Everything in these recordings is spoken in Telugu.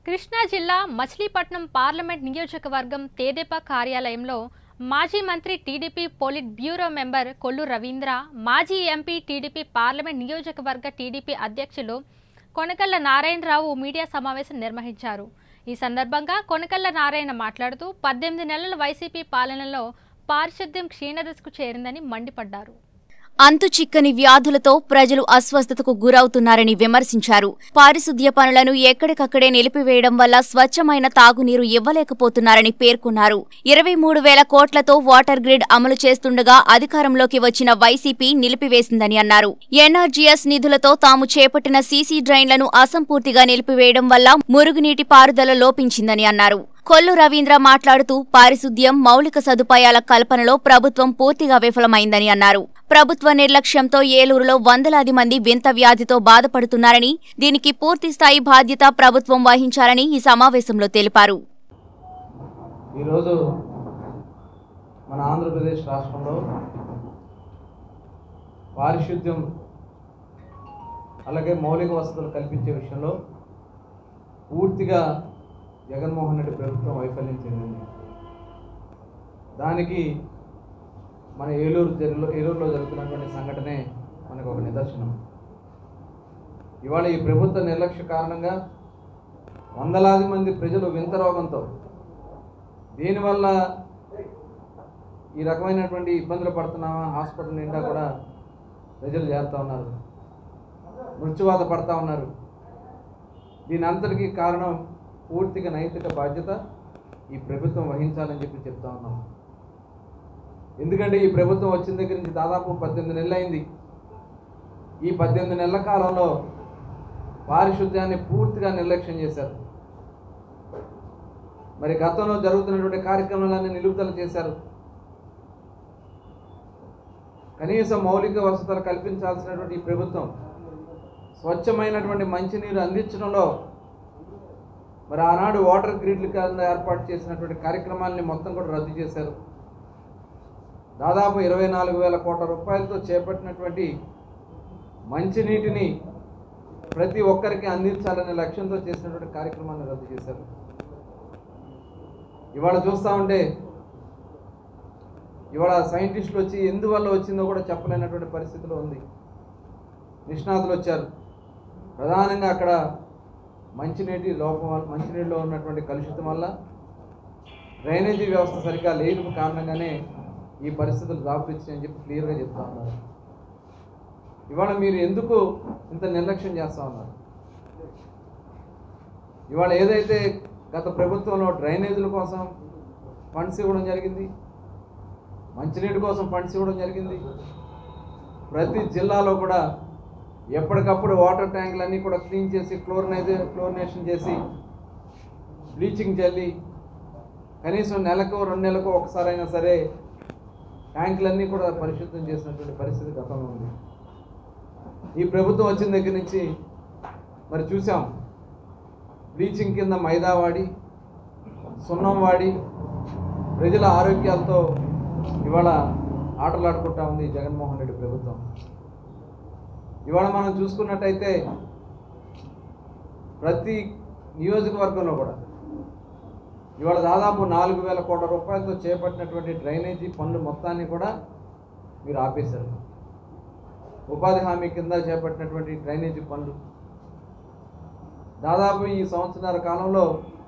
కృష్ణా జిల్లా మచిలీపట్నం పార్లమెంట్ నియోజకవర్గం తేదేపా కార్యాలయంలో మాజీ మంత్రి TDP polit bureau member Kollu Ravindra మాజీ ఎంపీ టీడీపీ పార్లమెంట్ నియోజకవర్గ టీడీపీ అధ్యక్షులు కొనకళ్ళ నారాయణరావు మీడియా సమావేశం నిర్వహించారు ఈ సందర్భంగా కొనకళ్ళ నారాయణ మాట్లాడుతూ పద్దెనిమిది నెలల వైసీపీ పాలనలో పారిశుద్ధ్యం క్షీణదశకు చేరిందని మండిపడ్డారు అంతు చిక్కని వ్యాధులతో ప్రజలు అస్వస్థతకు గురవుతున్నారని విమర్శించారు పారిశుద్ధ్య పనులను ఎక్కడికక్కడే నిలిపివేయడం వల్ల స్వచ్ఛమైన తాగునీరు ఇవ్వలేకపోతున్నారని పేర్కొన్నారు ఇరవై మూడు వేల కోట్లతో వాటర్ గ్రిడ్ అమలు చేస్తుండగా అధికారంలోకి వచ్చిన వైసీపీ నిలిపివేసిందని అన్నారు ఎన్ఆర్జీఎస్ నిధులతో తాము చేపట్టిన సీసీ డ్రైన్లను అసంపూర్తిగా నిలిపివేయడం వల్ల మురుగునీటి పారుదల లోపించిందని అన్నారు కొల్లు రవీంద్ర మాట్లాడుతూ పారిశుద్ధ్యం మౌలిక సదుపాయాల కల్పనలో ప్రభుత్వం పూర్తిగా విఫలమైందని అన్నారు ప్రభుత్వ నిర్లక్ష్యంతో ఏలూరులో వందలాది మంది వింత వ్యాధితో బాధపడుతున్నారని దీనికి పూర్తిస్థాయి బాధ్యత ప్రభుత్వం వహించాలని ఈ సమావేశంలో తెలిపారు ఈరోజు మన ఆంధ్రప్రదేశ్ రాష్ట్రంలో పారిశుద్ధ్యం అలాగే మౌలిక వసతులు కల్పించే విషయంలో పూర్తిగా జగన్మోహన్ రెడ్డి ప్రభుత్వం వైఫల్యం చెందింది దానికి మన ఏలూరు జరిలో ఏలూరులో జరుగుతున్నటువంటి సంఘటనే మనకు ఒక నిదర్శనం ఇవాళ ఈ ప్రభుత్వ నిర్లక్ష్య కారణంగా వందలాది మంది ప్రజలు వింత రోగంతో దీనివల్ల ఈ రకమైనటువంటి ఇబ్బందులు పడుతున్నామా హాస్పిటల్ నిండా కూడా ప్రజలు చేరుతూ ఉన్నారు మృత్యువాత పడతా ఉన్నారు దీని అంతటికీ కారణం పూర్తిగా నైతిక బాధ్యత ఈ ప్రభుత్వం వహించాలని చెప్పి చెప్తా ఉన్నాం ఎందుకంటే ఈ ప్రభుత్వం వచ్చిన దగ్గర నుంచి దాదాపు పద్దెనిమిది నెలలు అయింది ఈ పద్దెనిమిది నెలల కాలంలో పారిశుద్ధ్యాన్ని పూర్తిగా నిర్లక్ష్యం చేశారు మరి గతంలో జరుగుతున్నటువంటి కార్యక్రమాలన్నీ నిలుపుదల చేశారు కనీసం మౌలిక వసతులు కల్పించాల్సినటువంటి ఈ ప్రభుత్వం స్వచ్ఛమైనటువంటి మంచినీరు అందించడంలో మరి ఆనాడు వాటర్ గ్రిడ్ల కింద ఏర్పాటు చేసినటువంటి కార్యక్రమాలని మొత్తం కూడా రద్దు చేశారు దాదాపు ఇరవై నాలుగు వేల కోట్ల రూపాయలతో చేపట్టినటువంటి మంచినీటిని ప్రతి ఒక్కరికి అందించాలనే లక్ష్యంతో చేసినటువంటి కార్యక్రమాన్ని రద్దు చేశారు ఇవాళ చూస్తూ ఉంటే ఇవాళ సైంటిస్టులు వచ్చి ఎందువల్ల వచ్చిందో కూడా చెప్పలేనటువంటి పరిస్థితిలో ఉంది నిష్ణాతులు వచ్చారు ప్రధానంగా అక్కడ మంచినీటి లోపం వల్ల మంచినీటిలో ఉన్నటువంటి కలుషితం వల్ల డ్రైనేజీ వ్యవస్థ సరిగ్గా లేని కారణంగానే ఈ పరిస్థితులు దాపురించాయని చెప్పి క్లియర్గా చెప్తా ఉన్నారు ఇవాళ మీరు ఎందుకు ఇంత నిర్లక్ష్యం చేస్తూ ఉన్నారు ఇవాళ ఏదైతే గత ప్రభుత్వంలో డ్రైనేజీల కోసం ఫండ్స్ ఇవ్వడం జరిగింది మంచినీటి కోసం ఫండ్స్ ఇవ్వడం జరిగింది ప్రతి జిల్లాలో కూడా ఎప్పటికప్పుడు వాటర్ ట్యాంకులన్నీ కూడా క్లీన్ చేసి క్లోరినైజ్ క్లోరినేషన్ చేసి బ్లీచింగ్ చల్లి కనీసం నెలకు రెండు నెలలకు ఒకసారి అయినా సరే ట్యాంకులన్నీ కూడా పరిశుద్ధం చేసినటువంటి పరిస్థితి గతంలో ఉంది ఈ ప్రభుత్వం వచ్చిన దగ్గర నుంచి మరి చూసాం బ్లీచింగ్ కింద మైదా వాడి సున్నం వాడి ప్రజల ఆరోగ్యాలతో ఇవాళ ఆటలాడుకుంటా ఉంది జగన్మోహన్ రెడ్డి ప్రభుత్వం ఇవాళ మనం చూసుకున్నట్టయితే ప్రతి నియోజకవర్గంలో కూడా ఇవాళ దాదాపు నాలుగు వేల కోట్ల రూపాయలతో చేపట్టినటువంటి డ్రైనేజీ పనులు మొత్తాన్ని కూడా మీరు ఆపేశారు ఉపాధి హామీ కింద చేపట్టినటువంటి డ్రైనేజీ పనులు దాదాపు ఈ సంవత్సరాల కాలంలో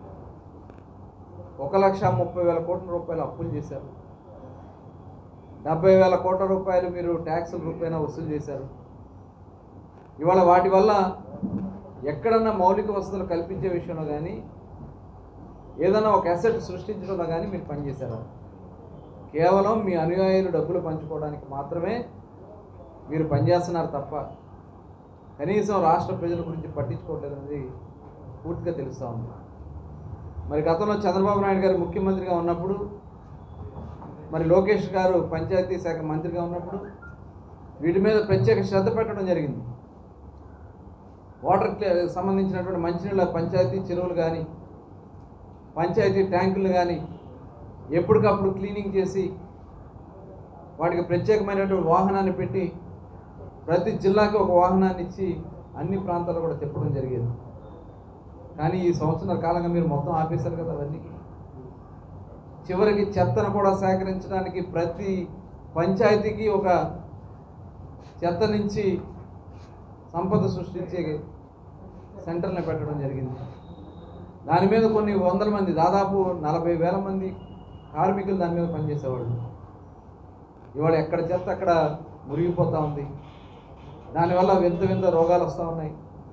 ఒక లక్ష ముప్పై వేల కోట్ల రూపాయలు అప్పులు చేశారు డెబ్బై వేల కోట్ల రూపాయలు మీరు ట్యాక్సుల రూపాయన వసూలు చేశారు ఇవాళ వాటి వల్ల ఎక్కడన్నా మౌలిక వసతులు కల్పించే విషయంలో కానీ ఏదైనా ఒక అసెట్ సృష్టించడంలో కానీ మీరు పనిచేశారు కేవలం మీ అనుయాయులు డబ్బులు పంచుకోవడానికి మాత్రమే మీరు పనిచేస్తున్నారు తప్ప కనీసం రాష్ట్ర ప్రజల గురించి పట్టించుకోవట్లేదనేది పూర్తిగా తెలుస్తూ ఉంది మరి గతంలో చంద్రబాబు నాయుడు గారు ముఖ్యమంత్రిగా ఉన్నప్పుడు మరి లోకేష్ గారు పంచాయతీ శాఖ మంత్రిగా ఉన్నప్పుడు వీటి మీద ప్రత్యేక శ్రద్ధ పెట్టడం జరిగింది వాటర్ సంబంధించినటువంటి మంచినీళ్ళ పంచాయతీ చెరువులు కానీ పంచాయతీ ట్యాంకులు కానీ ఎప్పటికప్పుడు క్లీనింగ్ చేసి వాటికి ప్రత్యేకమైనటువంటి వాహనాన్ని పెట్టి ప్రతి జిల్లాకి ఒక వాహనాన్ని ఇచ్చి అన్ని ప్రాంతాలు కూడా తిప్పడం జరిగేది కానీ ఈ సంవత్సరాల కాలంగా మీరు మొత్తం ఆపేశారు కదా అవన్నీ చివరికి చెత్తను కూడా సేకరించడానికి ప్రతి పంచాయతీకి ఒక చెత్త నుంచి సంపద సృష్టించే సెంటర్ని పెట్టడం జరిగింది దాని మీద కొన్ని వందల మంది దాదాపు నలభై వేల మంది కార్మికులు దాని మీద పనిచేసేవాళ్ళు ఇవాళ ఎక్కడ చెత్త అక్కడ మురిగిపోతూ ఉంది దానివల్ల వింత వింత రోగాలు వస్తూ ఉన్నాయి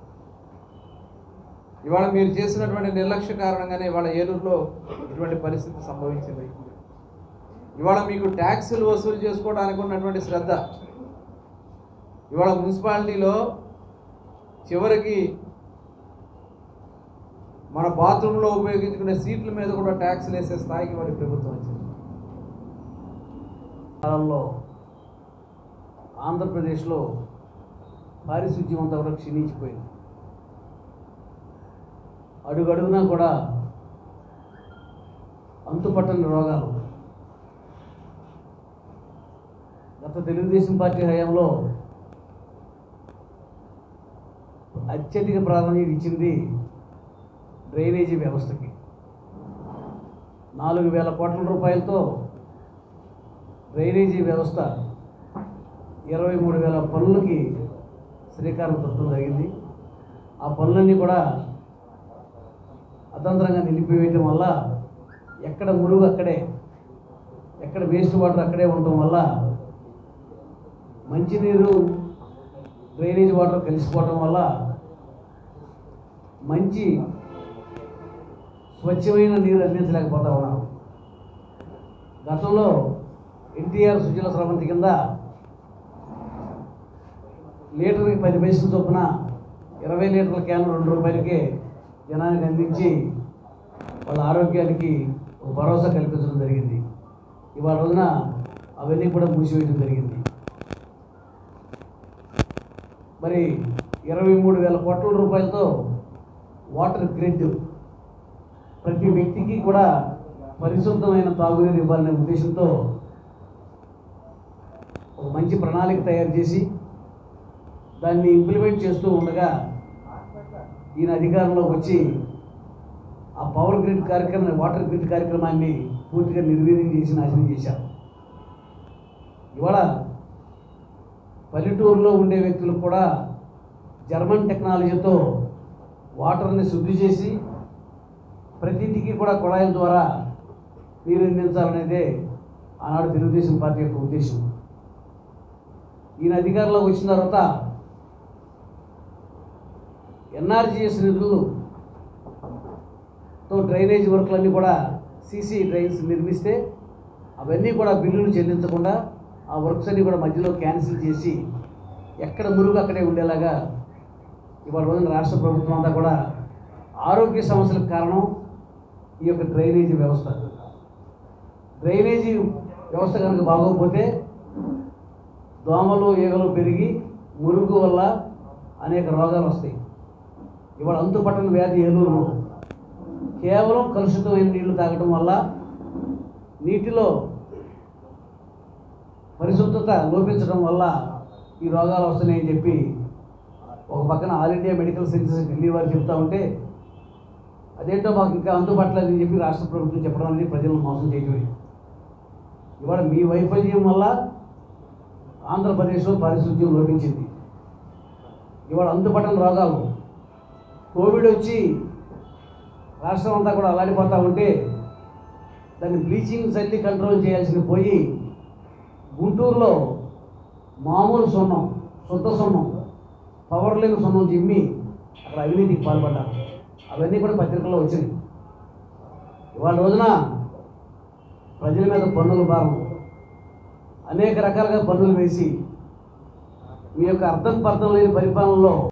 ఇవాళ మీరు చేసినటువంటి నిర్లక్ష్య కారణంగానే ఇవాళ ఏలూరులో ఇటువంటి పరిస్థితి సంభవించింది ఇవాళ మీకు ట్యాక్సులు వసూలు చేసుకోవడానికి ఉన్నటువంటి శ్రద్ధ ఇవాళ మున్సిపాలిటీలో చివరికి మన బాత్రూంలో ఉపయోగించుకునే సీట్ల మీద కూడా ట్యాక్స్లు వేసే స్థాయికి వాడి ప్రభుత్వం వచ్చింది కాలంలో ఆంధ్రప్రదేశ్లో పారిశుద్ధ్యం అంతా కూడా క్షీణించిపోయింది అడుగడుగునా కూడా అంతుపట్టని రోగాలు గత తెలుగుదేశం పార్టీ హయాంలో అత్యధిక ప్రాధాన్యత ఇచ్చింది డ్రైనేజీ వ్యవస్థకి నాలుగు వేల కోట్ల రూపాయలతో డ్రైనేజీ వ్యవస్థ ఇరవై మూడు వేల పనులకి శ్రీకారం చుట్టడం జరిగింది ఆ పనులన్నీ కూడా అతంతరంగా నిలిపివేయటం వల్ల ఎక్కడ మురుగు అక్కడే ఎక్కడ వేస్ట్ వాటర్ అక్కడే ఉండటం వల్ల మంచినీరు డ్రైనేజ్ వాటర్ కలిసిపోవటం వల్ల మంచి స్వచ్ఛమైన నీరు అందించలేకపోతా ఉన్నాం గతంలో ఎన్టీఆర్ సుజల స్రవంతి కింద లీటర్కి పది పైసలు చొప్పున ఇరవై లీటర్ల క్యాన్ రెండు రూపాయలకే జనానికి అందించి వాళ్ళ ఆరోగ్యానికి ఒక భరోసా కల్పించడం జరిగింది ఇవాళ రోజున అవన్నీ కూడా మూసివేయడం జరిగింది మరి ఇరవై మూడు వేల కోట్ల రూపాయలతో వాటర్ గ్రిడ్ ప్రతి వ్యక్తికి కూడా పరిశుద్ధమైన తాగునీరు ఇవ్వాలనే ఉద్దేశంతో ఒక మంచి ప్రణాళిక తయారు చేసి దాన్ని ఇంప్లిమెంట్ చేస్తూ ఉండగా ఈయన అధికారంలోకి వచ్చి ఆ పవర్ గ్రిడ్ కార్యక్రమం వాటర్ గ్రిడ్ కార్యక్రమాన్ని పూర్తిగా నిర్వీర్యం చేసి నాశనం చేశారు ఇవాళ పల్లెటూరులో ఉండే వ్యక్తులకు కూడా జర్మన్ టెక్నాలజీతో వాటర్ని శుద్ధి చేసి ప్రతి ఇంటికి కూడా కుళాయిల ద్వారా నీరు అందించాలనేదే ఆనాడు తెలుగుదేశం పార్టీ యొక్క ఉద్దేశం ఈయన అధికారంలోకి వచ్చిన తర్వాత ఎన్ఆర్జీఎస్ నిధులు తో డ్రైనేజ్ వర్క్లన్నీ కూడా సీసీ డ్రైన్స్ నిర్మిస్తే అవన్నీ కూడా బిల్లులు చెల్లించకుండా ఆ వర్క్స్ అన్నీ కూడా మధ్యలో క్యాన్సిల్ చేసి ఎక్కడ మురుగు అక్కడే ఉండేలాగా ఇవాళ రోజున రాష్ట్ర ప్రభుత్వం అంతా కూడా ఆరోగ్య సమస్యలకు కారణం ఈ యొక్క డ్రైనేజీ వ్యవస్థ డ్రైనేజీ వ్యవస్థ కనుక బాగోకపోతే దోమలు ఈగలు పెరిగి మురుగు వల్ల అనేక రోగాలు వస్తాయి ఇవాళ అంతుపట్టని వ్యాధి ఏలూరులో కేవలం కలుషితమైన నీళ్లు తాగటం వల్ల నీటిలో పరిశుద్ధత లోపించడం వల్ల ఈ రోగాలు వస్తున్నాయని చెప్పి ఒక పక్కన all India medical sciences Delhi వారు చెప్తా ఉంటే అదేంటో మాకు ఇంకా అందుబాటులేదని చెప్పి రాష్ట్ర ప్రభుత్వం చెప్పడం అనేది ప్రజలను మోసం చేయటమే ఇవాళ మీ వైఫల్యం వల్ల ఆంధ్రప్రదేశ్లో పారిశుద్ధ్యం లోపించింది ఇవాళ అందుబాటున రోగాలు కోవిడ్ వచ్చి రాష్ట్రం అంతా కూడా అల్లాడిపోతూ ఉంటే దాన్ని బ్లీచింగ్ చల్లి కంట్రోల్ చేయాల్సిన పోయి గుంటూరులో మామూలు సున్నం శుద్ధ సున్నం పవర్ లేని సున్నం జిమ్మి అక్కడ అవినీతికి పాల్పడ్డారు అవన్నీ కూడా పత్రికల్లో వచ్చినాయి ఇవాళ రోజున ప్రజల మీద పన్నుల భారం అనేక రకాలుగా పన్నులు వేసి మీ యొక్క అర్థం పర్థం లేని పరిపాలనలో